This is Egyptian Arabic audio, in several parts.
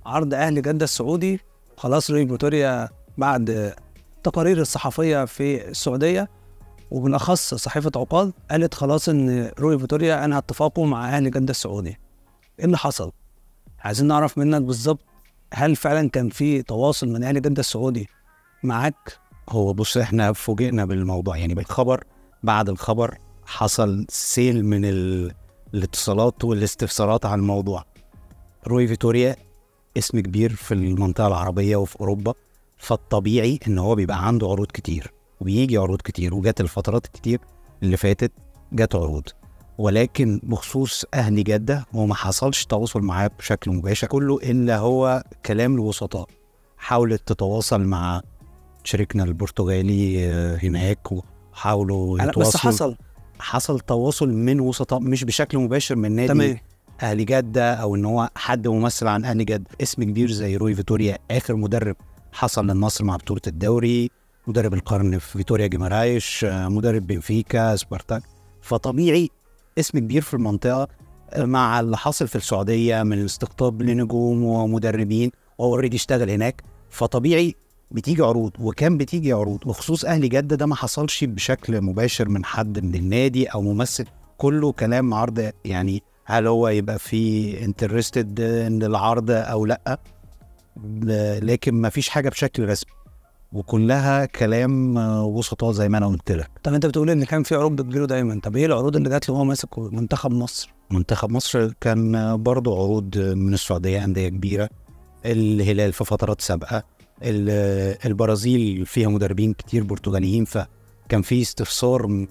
عرض اهلي جده السعودي خلاص روي فيتوريا بعد التقارير الصحفيه في السعوديه وبالاخص صحيفه عقاد قالت خلاص ان روي فيتوريا انهى اتفاقه مع اهلي جده السعودي ايه اللي حصل عايزين نعرف منك بالظبط هل فعلا كان في تواصل من اهلي جده السعودي معاك هو بص احنا فوجئنا بالموضوع يعني بالخبر بعد الخبر حصل سيل من ال... الاتصالات والاستفسارات عن الموضوع روي فيتوريا اسم كبير في المنطقة العربية وفي أوروبا فالطبيعي إن هو بيبقى عنده عروض كتير وبيجي عروض كتير وجات الفترات الكتير اللي فاتت جات عروض ولكن بخصوص أهل جدة هو ما حصلش تواصل معاه بشكل مباشر كله إلا هو كلام الوسطاء حاولت تتواصل مع شريكنا البرتغالي آه، هناك وحاولوا لا، بس يتواصلوا حصل حصل تواصل من وسطاء مش بشكل مباشر من نادي تمام اهلي جده او ان هو حد ممثل عن اهلي جده اسم كبير زي روي فيتوريا اخر مدرب حصل للنصر مع بطوله الدوري مدرب القرن في فيتوريا جيمارايش آه، مدرب بنفيكا سبارتاك فطبيعي اسم كبير في المنطقه آه، مع اللي حاصل في السعوديه من استقطاب لنجوم ومدربين وهو اوريدي اشتغل هناك فطبيعي بتيجي عروض وكان بتيجي عروض وخصوص اهلي جده ده ما حصلش بشكل مباشر من حد من النادي او ممثل كله كلام عرض يعني هل هو يبقى في انترستد ان العرض او لا ل- لكن ما فيش حاجه بشكل رسمي وكلها كلام آه، وسطاء زي ما انا قلت لك طب انت بتقول ان كان في عروض بتجيله دايما طب ايه العروض اللي جات له وهو ماسك منتخب مصر منتخب مصر كان آه، برضه عروض من السعوديه انديه كبيره الهلال في فترات سابقه ال- آه، البرازيل فيها مدربين كتير برتغاليين فكان في استفسار م-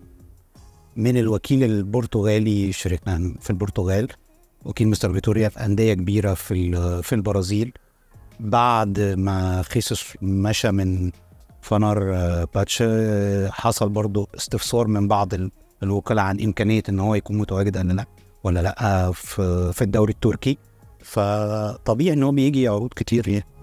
من الوكيل البرتغالي شريكنا في البرتغال وكيل مستر فيتوريا في انديه كبيره في ال- في البرازيل بعد ما خيسوس مشى من فنار آه، باتش آه، حصل برضو استفسار من بعض ال- الوكلاء عن امكانيه ان هو يكون متواجد ولا لا ولا لا في في الدوري التركي فطبيعي ان هو بيجي عروض كتير يعني